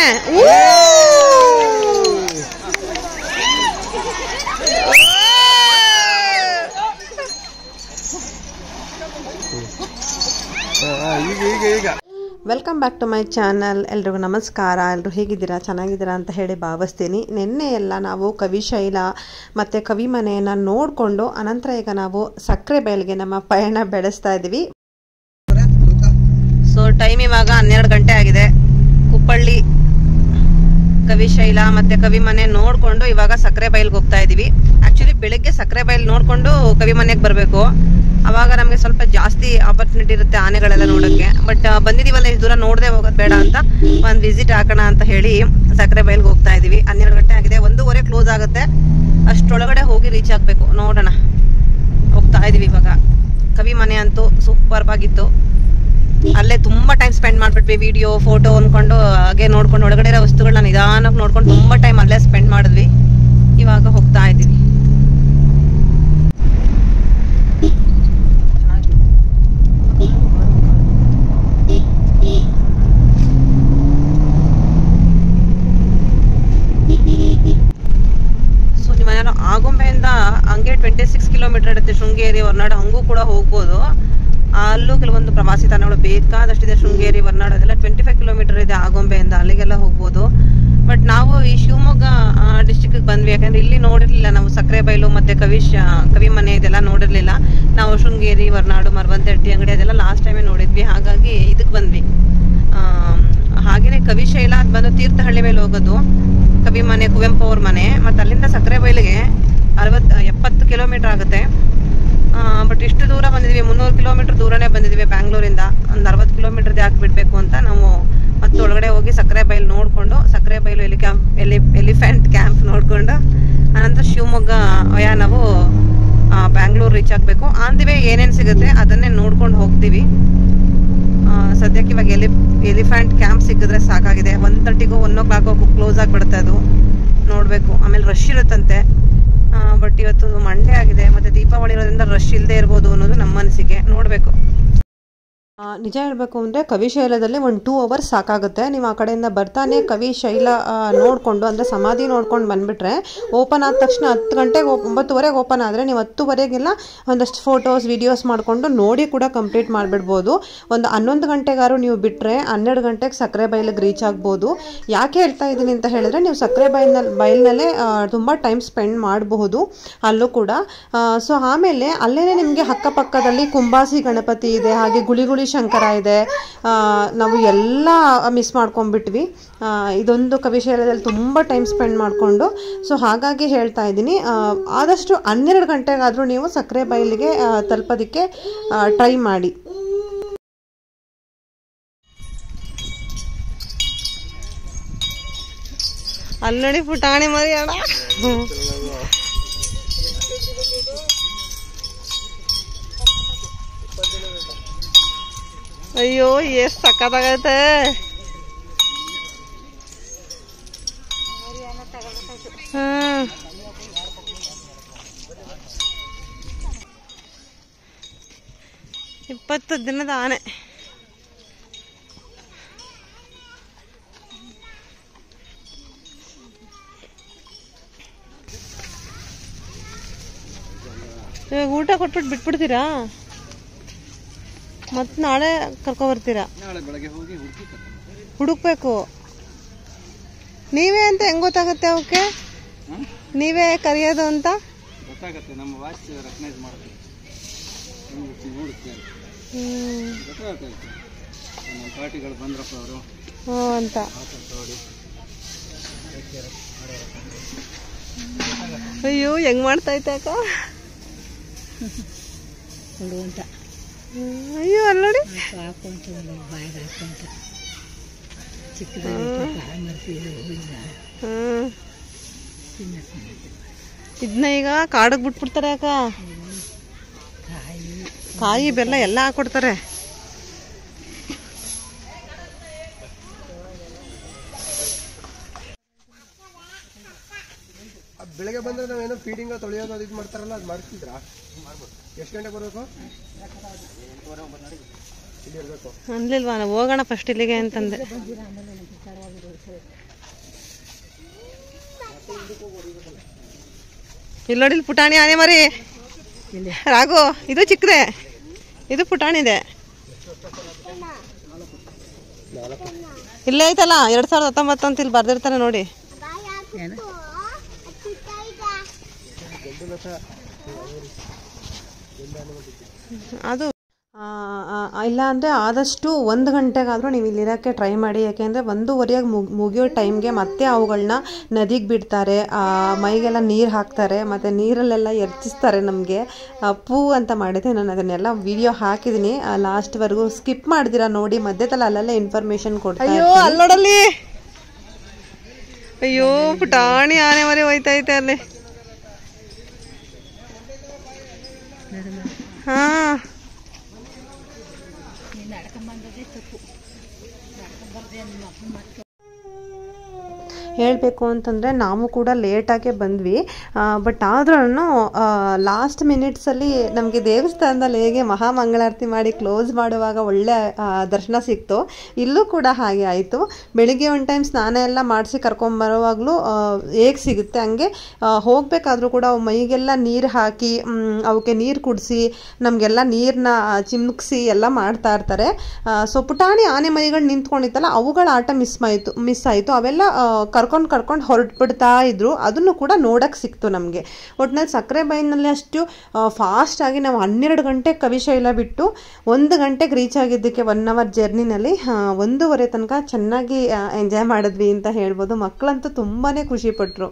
ಈಗ ಈಗ ಈಗ welcome back to my channel ಎಲ್ರಿಗೂ ನಮಸ್ಕಾರ ಎಲ್ಲರೂ ಹೇಗಿದ್ದೀರಾ ಚೆನ್ನಾಗಿದ್ದೀರಾ ಅಂತ ಹೇಳಿ ಭಾವಿಸ್ತೀನಿ ನಿನ್ನೆ ಎಲ್ಲ ನಾವು ಕವಿಶೈಲ ಮತ್ತು ಕವಿಮನೆಯನ್ನು ನೋಡಿಕೊಂಡು ಅನಂತರ ಈಗ ನಾವು ಸಕ್ಕರೆ ಬಯಲಿಗೆ ನಮ್ಮ ಪಯಣ ಬೆಳೆಸ್ತಾ ಇದ್ದೀವಿ ಸೊ ಟೈಮ್ ಇವಾಗ ಹನ್ನೆರಡು ಗಂಟೆ ಆಗಿದೆ ಕುಪ್ಪಳ್ಳಿ ಕವಿಶೈಲ ಮತ್ತೆ ಕವಿಮನೆ ನೋಡ್ಕೊಂಡು ಇವಾಗ ಸಕ್ಕರೆ ಬೈಲ್ಗೆ ಹೋಗ್ತಾ ಇದೀವಿ ಆಕ್ಚುಲಿ ಬೆಳಿಗ್ಗೆ ಸಕ್ಕರೆ ಬೈಲ್ ನೋಡ್ಕೊಂಡು ಕವಿಮನೆಗೆ ಬರಬೇಕು ಅವಾಗ ನಮಗೆ ಸ್ವಲ್ಪ ಜಾಸ್ತಿ ಆಪರ್ಚುನಿಟಿ ಇರುತ್ತೆ ಆನೆಗಳೆಲ್ಲ ನೋಡೋಕ್ಕೆ ಬಟ್ ಬಂದಿದೀವಲ್ಲ ಇಷ್ಟು ದೂರ ನೋಡದೆ ಹೋಗೋದು ಬೇಡ ಅಂತ ಒಂದು ವಿಸಿಟ್ ಹಾಕೋಣ ಅಂತ ಹೇಳಿ ಸಕ್ಕರೆ ಬೈಲ್ಗೆ ಹೋಗ್ತಾ ಇದೀವಿ ಹನ್ನೆರಡು ಗಂಟೆ ಆಗಿದೆ ಒಂದೂವರೆ ಕ್ಲೋಸ್ ಆಗುತ್ತೆ ಅಷ್ಟರೊಳಗಡೆ ಹೋಗಿ ರೀಚ್ ಆಗಬೇಕು ನೋಡೋಣ ಹೋಗ್ತಾ ಇದೀವಿ ಇವಾಗ ಕವಿಮನೆ ಅಂತೂ ಸೂಪರ್ ಆಗಿತ್ತು ಅಲ್ಲೇ ತುಂಬಾ ಟೈಮ್ ಸ್ಪೆಂಡ್ ಮಾಡ್ಬಿಟ್ವಿ ವಿಡಿಯೋ ಫೋಟೋ ಅನ್ಕೊಂಡು ಹಾಗೆ ನೋಡ್ಕೊಂಡು ಒಳಗಡೆ ಇರೋ ವಸ್ತುಗಳನ್ನ ನಿಧಾನಕ್ಕೆ ನೋಡ್ಕೊಂಡು ತುಂಬಾ ಟೈಮ್ ಅಲ್ಲೇ ಸ್ಪೆಂಡ್ ಮಾಡಿದ್ವಿ ಇವಾಗ ಹೋಗ್ತಾ ಇದೀವಿ ಸೊ ನೀವೇನಾದ್ರು ಆಗುಂಬೆಯಿಂದ ಹಂಗೆ ಟ್ವೆಂಟಿ ಸಿಕ್ಸ್ ಕಿಲೋಮೀಟರ್ ಇರುತ್ತೆ ಶೃಂಗೇರಿ ಹೊರನಾಡು ಹಂಗೂ ಕೂಡ ಹೋಗ್ಬೋದು ಅಲ್ಲೂ ಕೆಲವೊಂದು ಪ್ರವಾಸಿ ತಾಣಗಳು ಬೇಕಾದಷ್ಟಿದೆ ಶೃಂಗೇರಿ ಹೊರನಾಡು ಅದೆಲ್ಲ ಟ್ವೆಂಟಿ ಫೈವ್ ಕಿಲೋಮೀಟರ್ ಇದೆ ಆಗುಂಬೆಯಿಂದ ಅಲ್ಲಿಗೆಲ್ಲ ಹೋಗ್ಬೋದು ಬಟ್ ನಾವು ಈ ಶಿವಮೊಗ್ಗ ಡಿಸ್ಟಿಕ್ ಬಂದ್ವಿ ಯಾಕಂದ್ರೆ ಇಲ್ಲಿ ನೋಡಿರ್ಲಿಲ್ಲ ನಾವು ಸಕ್ಕರೆ ಬೈಲು ಮತ್ತೆ ಕವಿಶ್ ಕವಿಮನೆ ಇದೆಲ್ಲ ನೋಡಿರ್ಲಿಲ್ಲ ನಾವು ಶೃಂಗೇರಿ ಹೊರನಾಡು ಮರವಂತಟ್ಟಿ ಅಂಗಡಿ ಅದೆಲ್ಲ ಲಾಸ್ಟ್ ಟೈಮೇ ನೋಡಿದ್ವಿ ಹಾಗಾಗಿ ಇದಕ್ಕೆ ಬಂದ್ವಿ ಆಮ್, ಹಾಗೇನೆ ಕವಿಶೈಲ ಅದ್ ಬಂದು ತೀರ್ಥಹಳ್ಳಿ ಮೇಲೆ ಹೋಗೋದು ಕವಿಮನೆ ಕುವೆಂಪು ಅವ್ರ ಮನೆ ಮತ್ತೆ ಅಲ್ಲಿಂದ ಸಕ್ಕರೆ ಬೈಲಿಗೆ ಅರವತ್ ಎಪ್ಪತ್ತು ಕಿಲೋಮೀಟರ್ ಆಗುತ್ತೆ ಬಟ್ ಇಷ್ಟು ದೂರ ಬಂದಿದ್ವಿ ಮುನ್ನೂರು ಕಿಲೋಮೀಟರ್ ದೂರನೇ ಬಂದಿದ್ವಿ ಬ್ಯಾಂಗ್ಳೂರಿಂದ ಒಂದು ಅರವತ್ತು ಕಿಲೋಮೀಟರ್ ಯಾಕೆ ಬಿಡಬೇಕು ಅಂತ ನಾವು ಮತ್ತೆ ಒಳಗಡೆ ಹೋಗಿ ಸಕ್ಕರೆ ಬೈಲ್ ನೋಡಿಕೊಂಡು ಸಕ್ಕರೆ ಬೈಲು ಎಲಿ ಕ್ಯಾಂಪ್ ಎಲಿ ಎಲಿಫೆಂಟ್ ಕ್ಯಾಂಪ್ ನೋಡಿಕೊಂಡು ಅನಂತರ ಶಿವಮೊಗ್ಗ ವಯ ನಾವು ಬ್ಯಾಂಗ್ಳೂರ್ ರೀಚ್ ಆಗಬೇಕು ಆನ್ ದಿ ವೇ ಏನೇನು ಸಿಗುತ್ತೆ ಅದನ್ನೇ ನೋಡ್ಕೊಂಡು ಹೋಗ್ತೀವಿ ಆ, ಸದ್ಯಕ್ಕೆ ಇವಾಗ ಎಲಿ ಎಲಿಫೆಂಟ್ ಕ್ಯಾಂಪ್ ಸಿಕ್ಕಿದ್ರೆ ಸಾಕಾಗಿದೆ ಒನ್ ತರ್ಟಿಗೂ ಒನ್ ಓ ಕ್ಲಾಕ್ ಕ್ಲೋಸ್ ಆಗಿಬಿಡುತ್ತೆ ಅದು ನೋಡಬೇಕು ಆಮೇಲೆ ರಶ್ ಇರುತ್ತಂತೆ ಬಟ್ ಇವತ್ತು ಮಂಡೇ ಆಗಿದೆ ಮತ್ತೆ ದೀಪಾವಳಿ ಇರೋದ್ರಿಂದ ರಶ್ ಇಲ್ಲದೆ ಇರ್ಬೋದು ಅನ್ನೋದು ನಮ್ಮ ಅನಿಸಿಕೆ ನೋಡಬೇಕು ನಿಜ ಹೇಳಬೇಕು ಅಂದರೆ ಕವಿಶೈಲದಲ್ಲಿ ಒಂದು ಟೂ ಅವರ್ಸ್ ಸಾಕಾಗುತ್ತೆ ನೀವು ಆ ಕಡೆಯಿಂದ ಬರ್ತಾನೆ ಕವಿಶೈಲ ನೋಡಿಕೊಂಡು ಅಂದರೆ ಸಮಾಧಿ ನೋಡ್ಕೊಂಡು ಬಂದುಬಿಟ್ರೆ ಓಪನ್ ಆದ ತಕ್ಷಣ ಹತ್ತು ಗಂಟೆಗೆ ಒಂಬತ್ತುವರೆಗೆ ಓಪನ್ ಆದರೆ ನೀವು ಹತ್ತುವರೆಗೆಲ್ಲ ಒಂದಷ್ಟು ಫೋಟೋಸ್ ವಿಡಿಯೋಸ್ ಮಾಡಿಕೊಂಡು ನೋಡಿ ಕೂಡ ಕಂಪ್ಲೀಟ್ ಮಾಡಿಬಿಡ್ಬೋದು ಒಂದು ಹನ್ನೊಂದು ಗಂಟೆಗಾರು ನೀವು ಬಿಟ್ಟರೆ ಹನ್ನೆರಡು ಗಂಟೆಗೆ ಸಕ್ಕರೆ ಬೈಲಿಗೆ ರೀಚ್ ಆಗ್ಬೋದು ಯಾಕೆ ಹೇಳ್ತಾ ಇದ್ದೀನಿ ಅಂತ ಹೇಳಿದ್ರೆ ನೀವು ಸಕ್ಕರೆ ಬೈಲ್ನಲ್ಲಿ ಬೈಲ್ನಲ್ಲೇ ತುಂಬ ಟೈಮ್ ಸ್ಪೆಂಡ್ ಮಾಡಬಹುದು ಅಲ್ಲೂ ಕೂಡ ಸೊ ಆಮೇಲೆ ಅಲ್ಲೇ ನಿಮಗೆ ಅಕ್ಕಪಕ್ಕದಲ್ಲಿ ಕುಂಬಾಸಿ ಗಣಪತಿ ಇದೆ ಹಾಗೆ ಗುಳಿಗುಳಿ ಶಂಕರ ಇದೆ ಆ, ನಾವು ಎಲ್ಲ ಮಿಸ್ ಮಾಡ್ಕೊಂಡ್ಬಿಟ್ವಿ ಆ, ಇದೊಂದು ಕವಿಶೈಲದಲ್ಲಿ ತುಂಬ ಟೈಮ್ ಸ್ಪೆಂಡ್ ಮಾಡಿಕೊಂಡು ಸೊ ಹಾಗಾಗಿ ಹೇಳ್ತಾ ಇದ್ದೀನಿ ಆ, ಆದಷ್ಟು ಹನ್ನೆರಡು ಗಂಟೆಗಾದರೂ ನೀವು ಸಕ್ಕರೆ ಬೈಲಿಗೆ ಆ, ತಲುಪೋದಕ್ಕೆ ಟ್ರೈ ಮಾಡಿ ಅಲ್ಲಿ ನೋಡಿ ಪುಟಾಣಿ ಮರಿ ಅಣ್ಣ ಅಯ್ಯೋ ಎಷ್ಟು ಸಕ್ಕತ್ತಾಗೈತೆ ಹ್ಮ್ ಇಪ್ಪತ್ತು ದಿನದ ಆನೆ ಇವಾಗ ಊಟ ಕೊಟ್ಬಿಟ್ಟು ಬಿಟ್ಬಿಡ್ತೀರಾ ಮತ್ತೆ ನಾಳೆ ಕರ್ಕೊ ಬರ್ತೀರಾ ನಾಳೆ ಬೆಳಗ್ಗೆ ಹೋಗಿ ಹುಡುಕಿ ಹುಡುಕ್ಬೇಕು ನೀವೇ ಅಂತ ಹೆಂಗ್ ಗೊತ್ತಾಗುತ್ತೆ ಅವಕ್ಕೆ ನೀವೇ ಕರೆಯೋದು ಅಂತ ಗೊತ್ತಾಗತ್ತೆ ನಮ್ಮ ವಾಚ್ ರೆಕಗ್ನೈಸ್ ಮಾಡುತ್ತೆ ನೋಡುತ್ತೆ ನೋಡುತ್ತೆ ಅಂತ. ಹ್ಮ್ ಗೊತ್ತಾಗುತ್ತೆ ನಮ್ಮ ಪಾರ್ಟಿಗಳು ಬಂದ್ರಪ್ಪ ಅವರು ಹ್ಞೂ ಅಂತ ನೋಡಿ ಅಯ್ಯೋ ಹೆಂಗ್ ಮಾಡ್ತಾ ಐತೆ ಅಕ್ಕ ಅಂತ ಹ್ಮ್, ಅಯ್ಯೋ ಅಲ್ಲ ನೋಡಿ ಹಾಕೊಂತ ಬಾಯಿಗೆ ಹಾಕೊಂತ ಚಿಕ್ಕದಾಗಿ ಮರ್ತಿದ್ದು ಹೋಗಿಲ್ಲ ಹ್ಮ್ ತಿನ್ನಕ್ಕೆ ಇದನ್ನ ಈಗ ಕಾಡಿಗೆ ಬಿಟ್ಬಿಡ್ತಾರೆ ಅಕ್ಕ ಕಾಯಿ ಕಾಯಿ ಬೆಲ್ಲ ಎಲ್ಲ ಹಾಕೊಡ್ತಾರೆ ಬೆಳಗ್ಗೆ ಬಂದ್ರೆ ನಾವೇನೋ ಫೀಡಿಂಗ್ ತೊಳೆಯೋದು ಅದು ಇದು ಮಾಡ್ತಾರಲ್ಲ ಅದು ಮಾಡ್ತಿದ್ರಾ ಎಷ್ಟು ಗಂಟೆಗೆ ಬರಬೇಕು ಇಲ್ಲಿ ಇರಬೇಕು ಅನ್ಲಿಲ್ವಾ ನಾವು ಹೋಗೋಣ ಫಸ್ಟ್ ಇಲ್ಲಿಗೆ ಅಂತಂದೆ ಇಲ್ಲಿ ನೋಡಿ ಇಲ್ಲಿ ಪುಟಾಣಿ ಆನೆ ಮರಿ ರಾಘು ಇದು ಚಿಕ್ಕದೆ ಇದು ಪುಟಾಣಿದೆ ಇಲ್ಲೇ ಐತಲ್ಲ ಎರಡ್ ಸಾವಿರದ ಹತ್ತೊಂಬತ್ತು ಅಂತ ಇಲ್ಲಿ ಬರ್ದಿರ್ತಾರೆ ನೋಡಿ ಏನು ಅದು ಆ, ಆ, ಇಲ್ಲ ಅಂದರೆ ಆದಷ್ಟು ಒಂದು ಗಂಟೆಗಾದರೂ ನೀವು ಇಲ್ಲಿರೋಕ್ಕೆ ಟ್ರೈ ಮಾಡಿ ಯಾಕೆಂದರೆ ಒಂದೂವರೆಯಾಗಿ ಮುಗ್ ಮುಗಿಯೋ ಟೈಮ್ಗೆ ಮತ್ತೆ ಅವುಗಳನ್ನ ನದಿಗೆ ಬಿಡ್ತಾರೆ ಆ, ಮೈಗೆಲ್ಲ ನೀರು ಹಾಕ್ತಾರೆ ಮತ್ತು ನೀರಲ್ಲೆಲ್ಲ ಎರ್ಚಿಸ್ತಾರೆ ನಮಗೆ ಪೂ ಅಂತ ಮಾಡಿದೆ ನಾನು ಅದನ್ನೆಲ್ಲ ವಿಡಿಯೋ ಹಾಕಿದ್ದೀನಿ ಲಾಸ್ಟ್ವರೆಗೂ ಸ್ಕಿಪ್ ಮಾಡಿದಿರಾ ನೋಡಿ ಮಧ್ಯದಲ್ಲಿ ಅಲ್ಲೆಲ್ಲ ಇನ್ಫಾರ್ಮೇಶನ್ ಕೊಡ್ತಾ ಅಯ್ಯೋ ಅಲ್ಲಿ ನೋಡಲ್ಲಿ ಅಯ್ಯೋ ಪುಟಾಣಿ ಆನೆ ಮರಿ ಹೋಯ್ತೈತೆ ಅಲ್ಲಿ ಹಾಂ ನೀನು ನಡ್ಕೊಂಬಂದದೇ ತಪ್ಪು ನಡ್ಕೊಂಬರ್ದೆ ನಿಮ್ಮ ಅಪ್ಪ ಮತ್ತೆ ಹೇಳಬೇಕು ಅಂತಂದರೆ ನಾವು ಕೂಡ ಲೇಟಾಗೆ ಬಂದ್ವಿ ಬಟ್ ಆದ್ರೂ ಲಾಸ್ಟ್ ಮಿನಿಟ್ಸಲ್ಲಿ ನಮಗೆ ದೇವಸ್ಥಾನದಲ್ಲಿ ಹೇಗೆ ಮಹಾಮಂಗಳಾರತಿ ಮಾಡಿ ಕ್ಲೋಸ್ ಮಾಡುವಾಗ ಒಳ್ಳೆ ಆ, ದರ್ಶನ ಸಿಕ್ತು ಇಲ್ಲೂ ಕೂಡ ಹಾಗೆ ಆಯಿತು ಬೆಳಿಗ್ಗೆ ಒಂದು ಟೈಮ್ ಸ್ನಾನ ಎಲ್ಲ ಮಾಡಿಸಿ ಕರ್ಕೊಂಬರುವಾಗಲೂ ಹೇಗೆ ಸಿಗುತ್ತೆ ಹಂಗೆ ಹೋಗಬೇಕಾದ್ರೂ ಕೂಡ ಅವು ಮೈಗೆಲ್ಲ ನೀರು ಹಾಕಿ ಮ್, ಅವಕ್ಕೆ ನೀರು ಕುಡಿಸಿ ನಮಗೆಲ್ಲ ನೀರನ್ನ ಚಿಮ್ಕಿಸಿ ಎಲ್ಲ ಮಾಡ್ತಾ ಇರ್ತಾರೆ ಸೊ ಪುಟಾಣಿ ಆನೆ ಮರಿಗಳು ನಿಂತ್ಕೊಂಡಿತ್ತಲ್ಲ ಅವುಗಳ ಆಟ ಮಿಸ್ ಆಯಿತು ಮಿಸ್ ಆಯಿತು ಅವೆಲ್ಲ ಕರ್ಕೊಂಡು ಕರ್ಕೊಂಡು ಹೊರಟ್ಬಿಡ್ತಾ ಇದ್ರು ಅದನ್ನು ಕೂಡ ನೋಡಕ್ಕೆ ಸಿಕ್ತು ನಮಗೆ ಒಟ್ನಲ್ಲಿ ಸಕ್ಕರೆ ಬೈನಲ್ಲಿ ಅಷ್ಟು ಫಾಸ್ಟಾಗಿ ನಾವು ಹನ್ನೆರಡು ಗಂಟೆ ಕವಿಶೈಲ ಬಿಟ್ಟು ಒಂದು ಗಂಟೆಗೆ ರೀಚ್ ಆಗಿದ್ದಕ್ಕೆ ಒನ್ ಅವರ್ ಜರ್ನಿನಲ್ಲಿ ಒಂದೂವರೆ ತನಕ ಚೆನ್ನಾಗಿ ಎಂಜಾಯ್ ಮಾಡಿದ್ವಿ ಅಂತ ಹೇಳ್ಬೋದು ಮಕ್ಕಳಂತೂ ತುಂಬಾ ಖುಷಿಪಟ್ಟರು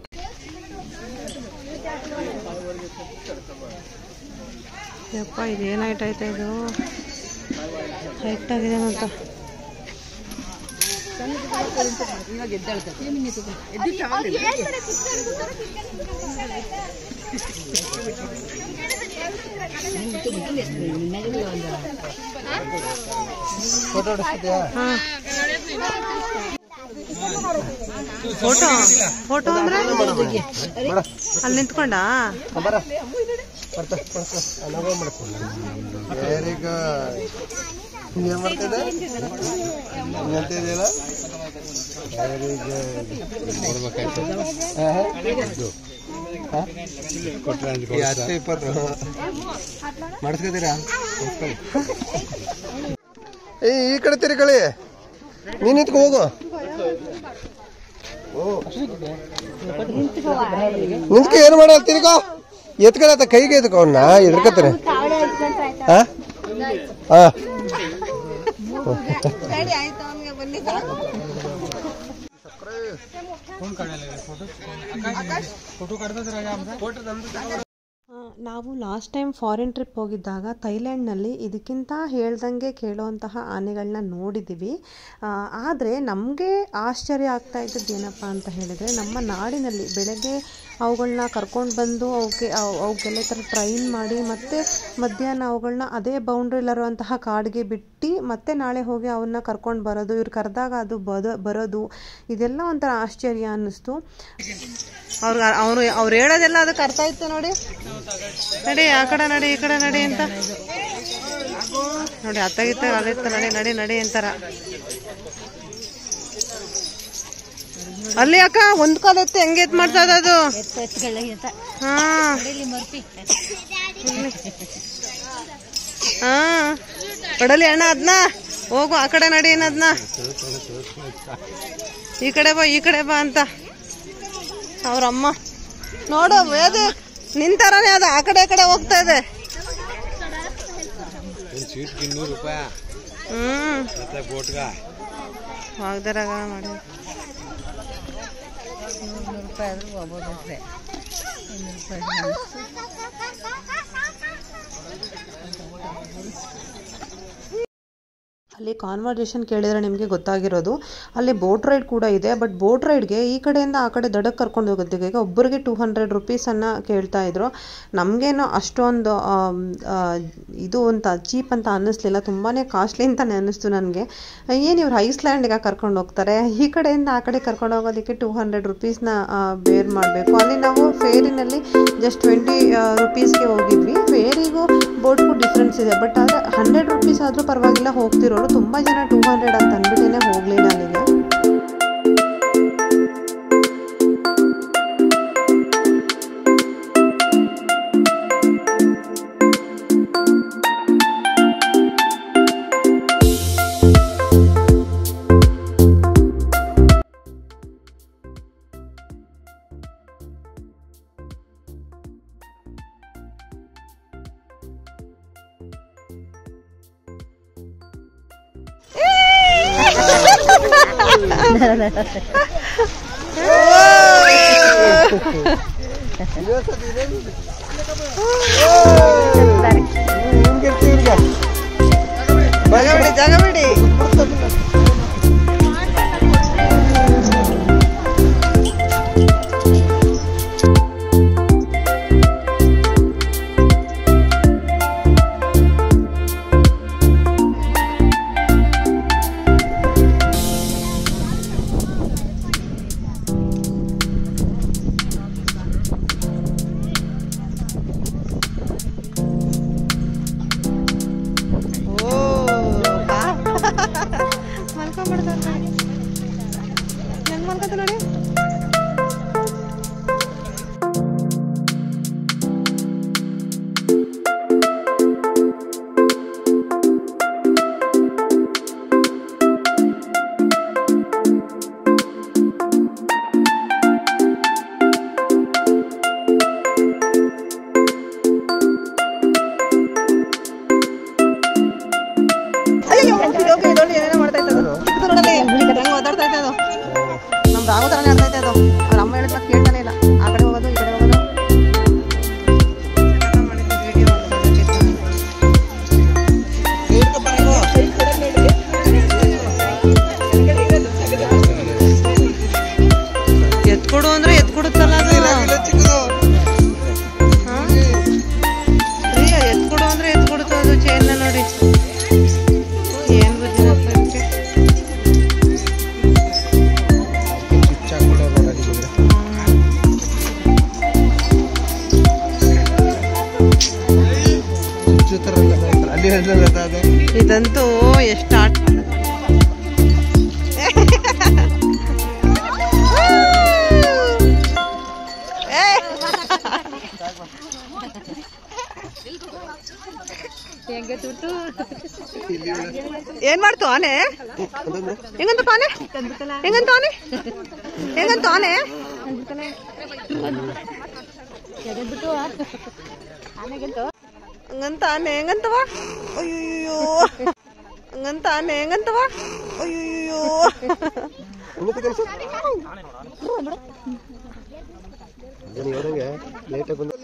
ಯಪ್ಪ ಇದೇನು ಹೈಟ್ ಐತೆ ಇದು ಹೈಟ್ ಆಗಿದೆ ಅಂತ ಫೋಟೋ ಹೊಡಿಸ್ತಿದ್ಯಾ ಫೋಟೋ ಫೋಟೋ ಅಂದ್ರೆ ಅಲ್ಲಿ ನಿಂತ್ಕೊಂಡ ಬರ ಬರ್ತಾ ಬರ್ತಾ ನಾವು ಮಾಡ್ಕೊಂಡು ವೆರಿ ಗುಡ್ ಏನ್ ಮಾಡ್ತಿದ್ದೆ ಎಂತ ಇದೆಯಲ್ಲ ವೆರಿ ಗುಡ್ ಹತ್ತು ಇಪ್ಪತ್ತು ಮಾಡಿಸ್ಕೊತೀರಾ ಏ ಈ ಕಡೆ ತಿರುಗಳಿ ನೀನ್ ನಿಂತ್ಕೊ ಹೋಗು ನಿಂತ್ಕ ಏನು ಮಾಡ ತಿರ್ಗೋ ಎತ್ಕೊಳತ್ತ ಕೈಗೆ ಎತ್ಕೊ ಅವನ್ನ ಎದ್ರಕತ್ತಾನೆ ಹಾ ಹಾ ಆ, ನಾವು ಲಾಸ್ಟ್ ಟೈಮ್ ಫಾರಿನ್ ಟ್ರಿಪ್ ಹೋಗಿದ್ದಾಗ ಥೈಲ್ಯಾಂಡ್ನಲ್ಲಿ ಇದಕ್ಕಿಂತ ಹೇಳ್ದಂಗೆ ಕೇಳೋವಂತಹ ಆನೆಗಳನ್ನ ನೋಡಿದ್ದೀವಿ ಆದರೆ ನಮಗೆ ಆಶ್ಚರ್ಯ ಆಗ್ತಾ ಇದ್ದದ್ದು ಏನಪ್ಪ ಅಂತ ಹೇಳಿದರೆ ನಮ್ಮ ನಾಡಿನಲ್ಲಿ ಬೆಳಗ್ಗೆ ಅವುಗಳನ್ನ ಕರ್ಕೊಂಡು ಬಂದು ಅವಕ್ಕೆ ಅವ್- ಅವಕ್ಕೆಲ್ಲ ಈ ಥರ ಟ್ರೈನ್ ಮಾಡಿ ಮತ್ತೆ ಮಧ್ಯಾಹ್ನ ಅವುಗಳನ್ನ ಅದೇ ಬೌಂಡ್ರಿಲಿರುವಂತಹ ಕಾಡಿಗೆ ಬಿಟ್ಟು ಮತ್ತೆ ನಾಳೆ ಹೋಗಿ ಅವನ್ನ ಕರ್ಕೊಂಡು ಬರೋದು ಇವ್ರು ಕರೆದಾಗ ಅದು ಬದ ಬರೋದು ಇದೆಲ್ಲ ಒಂಥರ ಆಶ್ಚರ್ಯ ಅನ್ನಿಸ್ತು ಅವ್ರು ಅವ್ರು ಅವ್ರು ಹೇಳೋದೆಲ್ಲ ಅದಕ್ಕೆ ಅರ್ಥ ಆಯ್ತು ನೋಡಿ ನಡಿ ಆ ಕಡೆ ನಡಿ ಈ ಕಡೆ ನಡಿ ಅಂತ ನೋಡಿ ಅತ್ತಾಗಿತ್ತ ಅಲ್ಲಿತ್ತ ನಡಿ ನಡಿ ನಡಿ ಅಂತಾರ ಅಲ್ಲಿ ಅಕ್ಕ ಒಂದ್ ಕಾಲ ಎತ್ತು ಹೆಂಗೆ ಎತ್ ಮಾಡ್ತಾ ಇದ್ದ ಅದು ಎತ್ತು ಎತ್ತುಗಳಿಗೆ ಅಂತ ಹಾ ಇಲ್ಲಿ ಮರ್ತಿ ಹಾ ಕೊಡಲಿ ಅಣ್ಣ ಅದನ್ನ ಹೋಗು ಆ ಕಡೆ ನಡಿ ಅದನ್ನ ಈ ಕಡೆ ಬಾ ಈ ಕಡೆ ಬಾ ಅಂತ ಅವ್ರಮ್ಮ ನೋಡು ವೇದ ನಿಂತಾರನೇ ಅದು ಆ ಕಡೆ ಈ ಕಡೆ ಹೋಗ್ತಾ ಇದೆ ಇನ್ನೂರು ರೂಪಾಯಿ ಹ್ಮ್ ಮತ್ತೆ ಬೋಟ್ಗ ವಾಗ್ದಾರಾಗ ಮಾಡಿ ನೂರು ರೂಪಾಯಿ ಆದರೂ ಹೋಗ್ಬೋದಂತೆ ಇನ್ನೂರು ರೂಪಾಯಿ ಅಲ್ಲಿ ಕಾನ್ವರ್ಸೇಷನ್ ಕೇಳಿದ್ರೆ ನಿಮಗೆ ಗೊತ್ತಾಗಿರೋದು ಅಲ್ಲಿ ಬೋಟ್ ರೈಡ್ ಕೂಡ ಇದೆ ಬಟ್ ಬೋಟ್ ರೈಡ್ಗೆ ಈ ಕಡೆಯಿಂದ ಆ ಕಡೆ ದಡಕ್ಕೆ ಕರ್ಕೊಂಡು ಹೋಗೋದಕ್ಕೆ ಈಗ ಒಬ್ಬರಿಗೆ ಟೂ ಹಂಡ್ರೆಡ್ ರುಪೀಸನ್ನು ಕೇಳ್ತಾ ಇದ್ರು ನಮಗೇನೋ ಅಷ್ಟೊಂದು ಆಮ್, ಆ, ಇದು ಅಂತ ಚೀಪ್ ಅಂತ ಅನ್ನಿಸ್ಲಿಲ್ಲ ತುಂಬಾ ಕಾಸ್ಟ್ಲಿ ಅಂತಲೇ ಅನ್ನಿಸ್ತು ನನಗೆ ಏನು ಇವ್ರು ಐಸ್ಲ್ಯಾಂಡ್ಗೆ ಕರ್ಕೊಂಡು ಹೋಗ್ತಾರೆ ಈ ಕಡೆಯಿಂದ ಆ ಕಡೆ ಕರ್ಕೊಂಡು ಹೋಗೋದಕ್ಕೆ ಟೂ ಹಂಡ್ರೆಡ್ ರುಪೀಸ್ನ ಬೇರ್ ಮಾಡಬೇಕು ಅಲ್ಲಿ ನಾವು ಫೇರಿನಲ್ಲಿ ಜಸ್ಟ್ ಟ್ವೆಂಟಿ ರುಪೀಸ್ಗೆ ಹೋಗಿದ್ವಿ ಫೇರಿಗೂ ಬೋಟ್ಗೂ ಡಿಫ್ರೆನ್ಸ್ ಇದೆ ಬಟ್ ಆದರೆ ಹಂಡ್ರೆಡ್ ರುಪೀಸ್ ಆದರೂ ಪರವಾಗಿಲ್ಲ ಹೋಗ್ತಿರೋರು ತುಂಬ ಜನ ಟೂ ಹಂಡ್ರೆಡ್ ಅಂತ ಅಂದ್ಬಿಟ್ಟೇ ಹೋಗಲಿಲ್ಲ ಅಲ್ಲಿಗೆ ಹಿಂಗಿರ್ತೀವಿ ಇವ್ರಿಗೆ ಜಾಗ ಬಿಡಿ ಜಾಗ ಬಿಡಿ ಓ ಮಲ್ಕೊಂಡ್ಬಿಡ್ತಾರ ನೋಡಿ ಹೆಂಗ್ ಮಲ್ಕೊಂತ ನೋಡಿ ಅಯ್ಯೋ ಇದೋಕೆ ಇದೊಂದು ಏನೇನೋ ಮಾಡ್ತಾ ಇತ್ತು ಅದು. ಚಿಕ್ಕದು ನೋಡಲ್ಲಿ ಹೆಂಗ್ ಒದ್ದಾಡ್ತಾ ಇತ್ತು ಅದು ನಮ್ ರಾಘು ತರನೇ ಆಡ್ತಾ ಇತ್ತು ಅದು ಅವ್ರ ಅಮ್ಮ ಹೇಳಿದ್ ಮಾತ್ ಕೇಳ್ತಾನೆ ಇಲ್ಲ ಆ ಕಡೆ ಹೋಗೋದು ಈ ಕಡೆ ಹೋಗೋದು ಎತ್ಕೊಡು ಅಂದ್ರೆ ಎತ್ಕೊಡುತ್ತಲ್ಲ ಅದು ಹಾ? ಪ್ರಿಯ ಎತ್ಕೊಡು ಅಂದ್ರೆ ಎತ್ಕೊಡುತ್ತ ಅದು ಚೈನ್ ನೋಡಿ ಏನ್ ಬುದ್ಧಿನಪ್ಪ ಇದಕ್ಕೆ ಅಲ್ಲಿ ಹೇಳ್ದಲ್ಲ ಅದು ಇದಂತೂ ಎಷ್ಟು ಆಟ ಏನ್ ಮಾಡ್ತು ಆನೆ ಹೆಂಗಂತ ಆನೆ ಹೆಂಗಂತ ಆನೆ ಹೆಂಗಂತ ಆನೆ ಹಂಗಂತ ಆನೆ ಹೆಂಗಂತವ ಅಯ್ಯೋ ಹಂಗಂತ ಆನೆ ಹೆಂಗಂತವ ಅಯ್ಯೋ ಇನ್ನೊಂದು ಕೆಲಸ ಇವರಂಗೆ ಲೇಟಾಗಿ ಬಂದು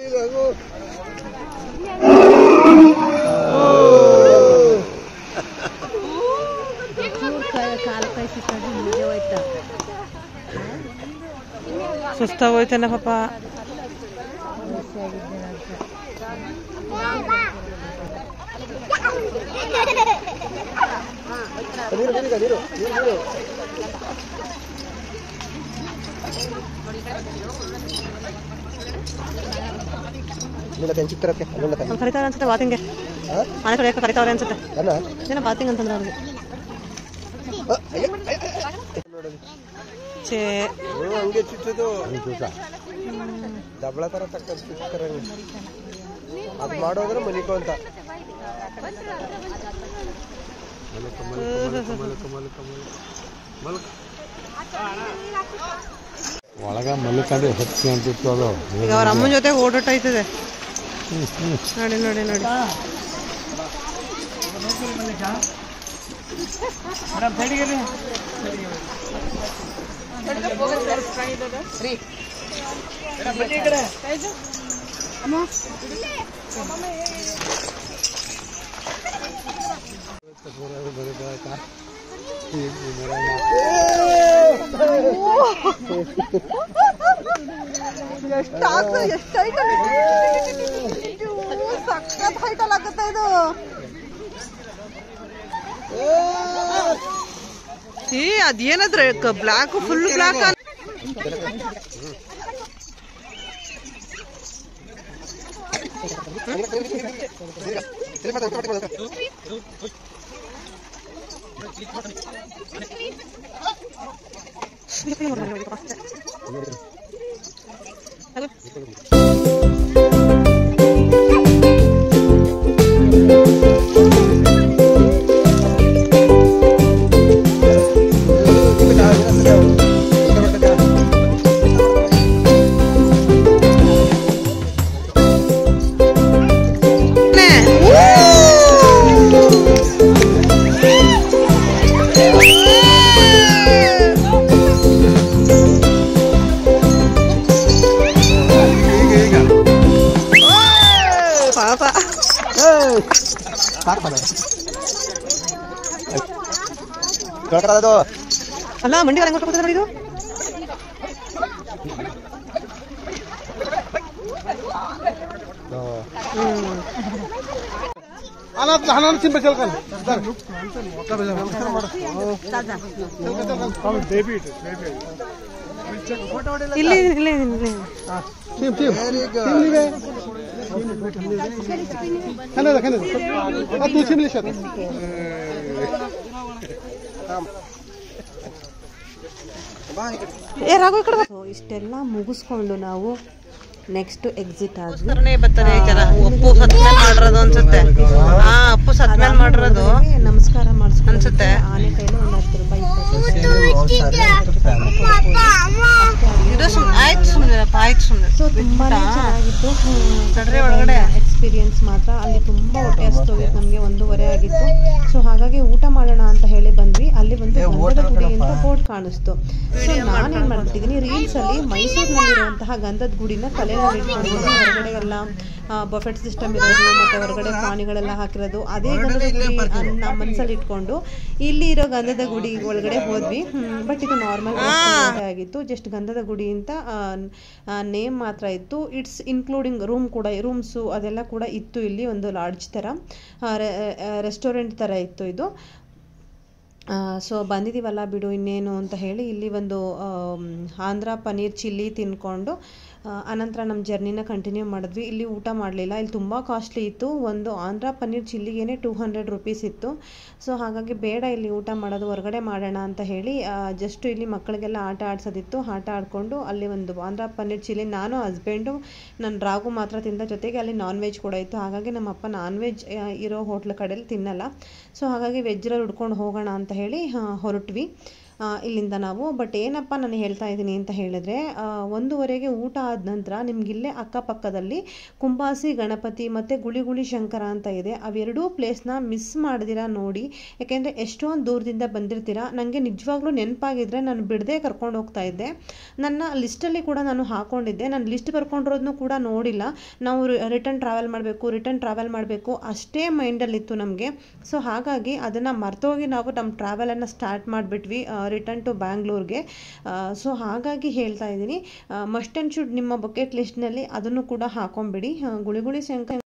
ಸುಸ್ತಾಗೋಯ್ತೇನ ಪಾಪ ನೀರು ನೀರು ನೀರು ನೀರು ನೀರು ಇಲ್ಲ ತೆಂಚಿಕ್ ತರಕ್ಕೆ ಅಲ್ಲೊಂದ ತೆಂಚಿ ಅವ್ರು ಕರಿತಾವ್ರೆ ಅನ್ಸುತ್ತೆ ಬಾತಿಂಗೆ ಹಾಂ ಮನೆ ಕಡೆ ಕರಿತಾವ್ರೆ ಅನ್ಸುತ್ತೆ ಅಲ್ಲ ಏನೋ ಬಾತಿಂಗ್ ಅಂತಂದ್ರೆ ಅವ್ರಿಗೆ ಚೇ ಹ್ಞೂ ಹಂಗೆ ಚುಚ್ಚೋದು ದಬಳ ಥರ ತಕ್ಕ ಚುಚ್ತಾರೆ ಅದು ಮಾಡೋದ್ರೆ ಮಲಿಕೋ ಅಂತ ಒಳಗ ಮಲ್ಲಿಕಂದ್ರೆ ಹೆಚ್ಚು ಅಂತಿತ್ತು ಅದು ಈಗ ಅವ್ರ ಅಮ್ಮನ ಜೊತೆ ಓಡಾಟೈತದೆ ನೋಡಿ ನೋಡಿ ನೋಡಿ ಎಷ್ಟು ಎಷ್ಟು ಐಟಲ್ ಸಖತ್ ಐಟಲ್ ಆಗುತ್ತೆ ಇದು ಏ ಅದೇನಾದ್ರೆ ಬ್ಲಾಕ್ ಫುಲ್ ಬ್ಲಾಕ್ ಕೇಳ್ಕತ್ತದು ಅಲ್ಲ ಮಂಡಿ ಹೆಂಗ್ ಕೊಡ್ತಾರೆ ನೋಡಿ ಇದು ಇಲ್ಲಿ ಇಲ್ಲಿ ಇಲ್ಲಿ ಏ ರಾಘವ ಈ ಕಡೆ ಬಾ. So, ಇಷ್ಟೆಲ್ಲ ಮುಗಿಸ್ಕೊಂಡು ನಾವು ನೆಕ್ಸ್ಟ್ ಎಕ್ಸಿಟ್ ಆದ್ವಿ ಬರ್ತಾರೆ ಅಪ್ಪು ಸತ್ಮೇಲ್ ಮಾಡಿರೋದು ಅನ್ಸುತ್ತೆ ಹಾ ಅಪ್ಪು ಸತ್ಮೇಲ್ ಮಾಡಿರೋದು ನಮಸ್ಕಾರ ಮಾಡಿಸ್ಕೊಂಡು ಅನ್ಸುತ್ತೆ. ಆನೆ ಕೈಲಿ ಒಂದು ಹತ್ತು ರೂಪಾಯಿ ಇಪ್ಪತ್ತು ಇದು ಸುಮ್ಮನೆ ಆಯ್ತು ಸುಮ್ಮನೆ ಆಯ್ತು ಸುಮ್ಮನೆ ಸೊ ತುಂಬಾನೇ ಚೆನ್ನಾಗಿತ್ತು ತಡ್ರಿ ಒಳಗಡೆ ಎಕ್ಸ್ಪೀರಿಯನ್ಸ್ ಮಾತ್ರ ಅಲ್ಲಿ ತುಂಬಾ ಹೊಟ್ಟೆ ಹಸ್ತೋಗಿತ್ತು ನಮಗೆ ಒಂದೂವರೆ ಆಗಿತ್ತು ಸೊ ಹಾಗಾಗಿ ಊಟ ಮಾಡೋಣ ಅಂತ ಹೇಳಿ ಬಂದ್ವಿ ಅಲ್ಲಿ ಒಂದು ಗಂಧದ ಗುಡಿ ಅಂತ ಬೋರ್ಡ್ ಕಾಣಿಸ್ತು ಸೊ ನಾನೇನ್ ಮಾಡ್ಬಿಟ್ಟಿದ್ದೀನಿ ರೀಲ್ಸ್ ಅಲ್ಲಿ ಮೈಸೂರಿನಲ್ಲಿರುವಂತಹ ಗಂಧದ ಗುಡಿನ ತಲೆನಲ್ಲಿ ಇಟ್ಕೊಂಡಿದ್ದೀನಿ ಹೊರಗಡೆ ಎಲ್ಲ ಬಫೆಟ್ ಸಿಸ್ಟಮ್ ಇರೋದು ಮತ್ತೆ ಹೊರಗಡೆ ಪ್ರಾಣಿಗಳೆಲ್ಲ ಹಾಕಿರೋದು ಅದೇ ಗಂಧದ ಗುಡಿ ನಮ್ಮ ಮನಸ್ಸಲ್ಲಿ ಇಟ್ಕೊಂಡು ಇಲ್ಲಿ ಇರೋ ಗಂಧದ ಗುಡಿ ಒಳಗಡೆ ಹೋದ್ವಿ ಬಟ್ ಇದು ನಾರ್ಮಲ್ ಆಗಿತ್ತು ಜಸ್ಟ್ ಗಂಧದ ಗುಡಿ ಅಂತ ನೇಮ್ ಮಾತ್ರ ಇತ್ತು ಇಟ್ಸ್ ಇನ್ಕ್ಲೂಡಿಂಗ್ ರೂಮ್ ಕೂಡ ರೂಮ್ಸು ಅದೆಲ್ಲ ಕೂಡ ಇತ್ತು ಇಲ್ಲಿ ಒಂದು ಲಾಡ್ಜ್ ಥರ ರೆಸ್ಟೋರೆಂಟ್ ಥರ ಇತ್ತು ಇದು ಸೊ ಬಂದಿದ್ದೀವಲ್ಲ ಬಿಡು ಇನ್ನೇನು ಅಂತ ಹೇಳಿ ಇಲ್ಲಿ ಒಂದು ಆಮ್, ಆಂಧ್ರ ಪನ್ನೀರ್ ಚಿಲ್ಲಿ ತಿನ್ಕೊಂಡು ಆ, ಅನಂತರ ನಮ್ಮ ಜರ್ನಿನ ಕಂಟಿನ್ಯೂ ಮಾಡಿದ್ವಿ ಇಲ್ಲಿ ಊಟ ಮಾಡಲಿಲ್ಲ ಇಲ್ಲಿ ತುಂಬ ಕಾಸ್ಟ್ಲಿ ಇತ್ತು ಒಂದು ಆಂಧ್ರ ಪನ್ನೀರ್ ಚಿಲ್ಲಿಗೇನೆ ಟೂ ಹಂಡ್ರೆಡ್ ರುಪೀಸ್ ಇತ್ತು ಸೊ ಹಾಗಾಗಿ ಬೇಡ ಇಲ್ಲಿ ಊಟ ಮಾಡೋದು ಹೊರಗಡೆ ಮಾಡೋಣ ಅಂತ ಹೇಳಿ ಜಸ್ಟ್ ಇಲ್ಲಿ ಮಕ್ಕಳಿಗೆಲ್ಲ ಆಟ ಆಡ್ಸೋದಿತ್ತು ಆಟ ಆಡಿಕೊಂಡು ಅಲ್ಲಿ ಒಂದು ಆಂಧ್ರ ಪನ್ನೀರ್ ಚಿಲ್ಲಿ ನಾನು ಹಸ್ಬೆಂಡು ನನ್ನ ರಾಗು ಮಾತ್ರ ತಿಂದ ಜೊತೆಗೆ ಅಲ್ಲಿ ನಾನ್ ವೆಜ್ ಕೂಡ ಇತ್ತು ಹಾಗಾಗಿ ನಮ್ಮಪ್ಪ ನಾನ್ ವೆಜ್ ಇರೋ ಹೋಟ್ಲ್ ಕಡೆಯಲ್ಲಿ ತಿನ್ನಲ್ಲ ಸೊ ಹಾಗಾಗಿ ವೆಜ್ರಲ್ಲಿ ಹುಡ್ಕೊಂಡು ಹೋಗೋಣ ಅಂತ ಹೇಳಿ ಆ, ಹೊರಟ್ವಿ ಆ, ಇಲ್ಲಿಂದ ನಾವು ಬಟ್ ಏನಪ್ಪ ನಾನು ಹೇಳ್ತಾ ಇದ್ದೀನಿ ಅಂತ ಹೇಳಿದ್ರೆ ಆ, ಒಂದೂವರೆಗೆ ಊಟ ಆದ ನಂತರ ನಿಮ್ಗಿಲ್ಲೇ ಅಕ್ಕಪಕ್ಕದಲ್ಲಿ ಕುಂಬಾಸಿ ಗಣಪತಿ ಮತ್ತು ಗುಳಿಗುಳಿ ಶಂಕರ ಅಂತ ಇದೆ ಅವೆರಡೂ ಪ್ಲೇಸ್ನ ಮಿಸ್ ಮಾಡ್ದಿರಾ ನೋಡಿ ಯಾಕೆಂದರೆ ಎಷ್ಟೊಂದು ದೂರದಿಂದ ಬಂದಿರ್ತೀರಾ ನನಗೆ ನಿಜವಾಗ್ಲೂ ನೆನಪಾಗಿದ್ರೆ ನಾನು ಬಿಡದೆ ಕರ್ಕೊಂಡು ಹೋಗ್ತಾ ಇದ್ದೆ ನನ್ನ ಲಿಸ್ಟಲ್ಲಿ ಕೂಡ ನಾನು ಹಾಕೊಂಡಿದ್ದೆ ನಾನು ಲಿಸ್ಟ್ ಬರ್ಕೊಂಡಿರೋದನ್ನು ಕೂಡ ನೋಡಿಲ್ಲ ನಾವು ರಿಟರ್ನ್ ಟ್ರಾವೆಲ್ ಮಾಡಬೇಕು ರಿಟರ್ನ್ ಟ್ರಾವೆಲ್ ಮಾಡಬೇಕು ಅಷ್ಟೇ ಮೈಂಡಲ್ಲಿತ್ತು ನಮಗೆ ಸೊ ಹಾಗಾಗಿ ಅದನ್ನು ಮರ್ತೋಗಿ ನಾವು ನಮ್ಮ ಟ್ರಾವೆಲನ್ನು ಸ್ಟಾರ್ಟ್ ಮಾಡಿಬಿಟ್ವಿ ರಿಟರ್ನ್ ಟು ಬ್ಯಾಂಗ್ಳೂರ್ಗೆ ಸೊ ಹಾಗಾಗಿ ಹೇಳ್ತಾ ಇದ್ದೀನಿ ಮಸ್ಟ್ ಆ್ಯಂಡ್ ಶುಡ್ ನಿಮ್ಮ ಬಕೆಟ್ ಲಿಸ್ಟ್ನಲ್ಲಿ ಅದನ್ನು ಕೂಡ ಹಾಕೊಂಬಿಡಿ ಆ, ಗುಳಿಗುಳಿ ಶಂಕರ್